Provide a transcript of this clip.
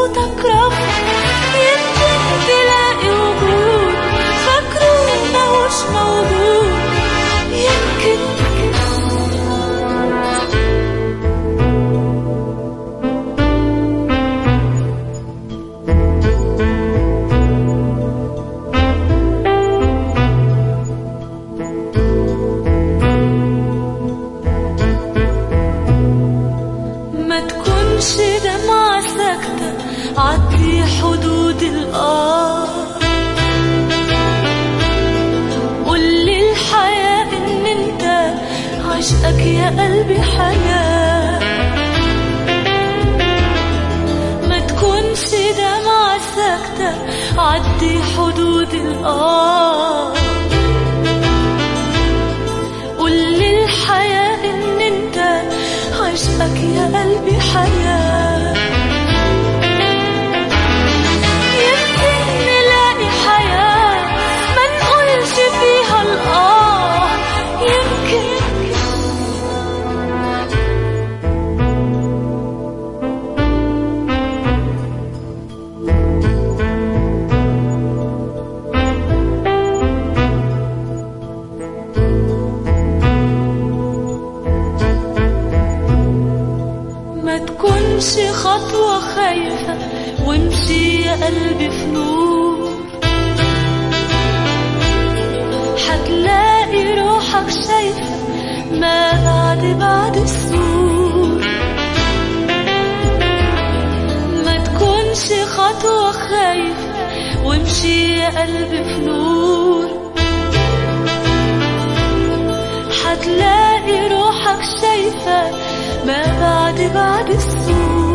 صوتك رفع يمكن تلاقي وجود فاكره ماهوش موجود يمكن ما تكونش دمعة ساكتة عدي حدود الأرض قول للحياة إن أنت عشقك يا قلبي حياة ما تكونش دمعة ساكتة عدي حدود الأرض قول للحياة إن أنت عشقك يا قلبي حياة يمكن نلاقي حياة ما نقولش فيها الآه يمكن ما تكونش خطوة خايفة وامشي يا قلبي في نور هتلاقي روحك شايفة ما بعد بعد السور ما تكونش خطوة خايفة وامشي يا قلبي في نور هتلاقي روحك شايفة ما بعد بعد السور